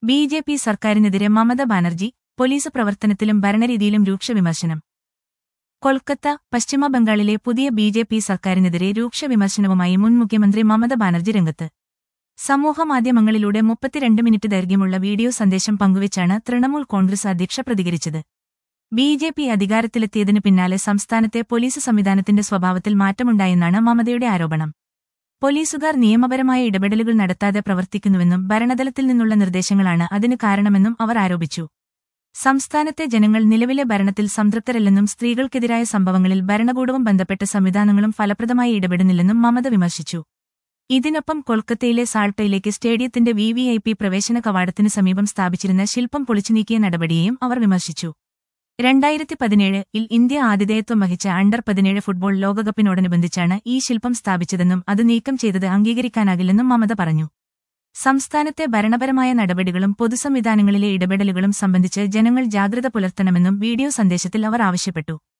B J P സർക്കാരിനെതിരെ Mamata Banerjee police പ്രവർത്തനത്തിലും ഭരണരീതിയിലും രൂക്ഷ വിമർശനം കൊൽക്കത്ത പശ്ചിമ ബംഗാളിലെ പുതിയ ബി ജെ പി സർക്കാരിനെതിരെ രൂക്ഷ വിമർശനവുമായി മുൻ മുഖ്യമന്ത്രി മമത ബാനർജി രംഗത്ത് സമൂഹമാധ്യമങ്ങളിലൂടെ മുപ്പത്തിരണ്ട് മിനിറ്റ് ദൈർഘ്യമുള്ള വീഡിയോ സന്ദേശം പങ്കുവച്ചാണ് തൃണമൂൽ കോൺഗ്രസ് അധ്യക്ഷ പ്രതികരിച്ചത് ബി ജെ പി അധികാരത്തിലെത്തിയതിനു പിന്നാലെ സംസ്ഥാനത്തെ പോലീസ് സംവിധാനത്തിന്റെ സ്വഭാവത്തിൽ മാറ്റമുണ്ടായെന്നാണ് മമതയുടെ ആരോപണം പോലീസുകാർ നിയമപരമായ ഇടപെടലുകൾ നടത്താതെ പ്രവർത്തിക്കുന്നുവെന്നും ഭരണതലത്തിൽ നിന്നുള്ള നിർദ്ദേശങ്ങളാണ് അതിന് കാരണമെന്നും അവർ ആരോപിച്ചു സംസ്ഥാനത്തെ ജനങ്ങൾ നിലവിലെ ഭരണത്തിൽ സംതൃപ്തരല്ലെന്നും സ്ത്രീകൾക്കെതിരായ സംഭവങ്ങളിൽ ഭരണകൂടവും ബന്ധപ്പെട്ട സംവിധാനങ്ങളും ഫലപ്രദമായി ഇടപെടുന്നില്ലെന്നും മമത വിമർശിച്ചു ഇതിനൊപ്പം കൊൽക്കത്തയിലെ സാൾട്ടയിലേക്ക് സ്റ്റേഡിയത്തിന്റെ വി വി ഐ പി പ്രവേശന കവാടത്തിന് സമീപം സ്ഥാപിച്ചിരുന്ന ശില്പം പൊളിച്ചുനീക്കിയ നടപടിയെയും അവർ വിമർശിച്ചു രണ്ടായിരത്തി പതിനേഴ് ഇൽ ഇന്ത്യ ആതിഥേയത്വം വഹിച്ച അണ്ടർ പതിനേഴ് ഫുട്ബോൾ ലോകകപ്പിനോടനുബന്ധിച്ചാണ് ഈ ശില്പം സ്ഥാപിച്ചതെന്നും അത് നീക്കം ചെയ്തത് അംഗീകരിക്കാനാകില്ലെന്നും മമത പറഞ്ഞു സംസ്ഥാനത്തെ ഭരണപരമായ നടപടികളും പൊതുസംവിധാനങ്ങളിലെ ഇടപെടലുകളും സംബന്ധിച്ച് ജനങ്ങൾ ജാഗ്രത പുലർത്തണമെന്നും വീഡിയോ സന്ദേശത്തിൽ അവർ ആവശ്യപ്പെട്ടു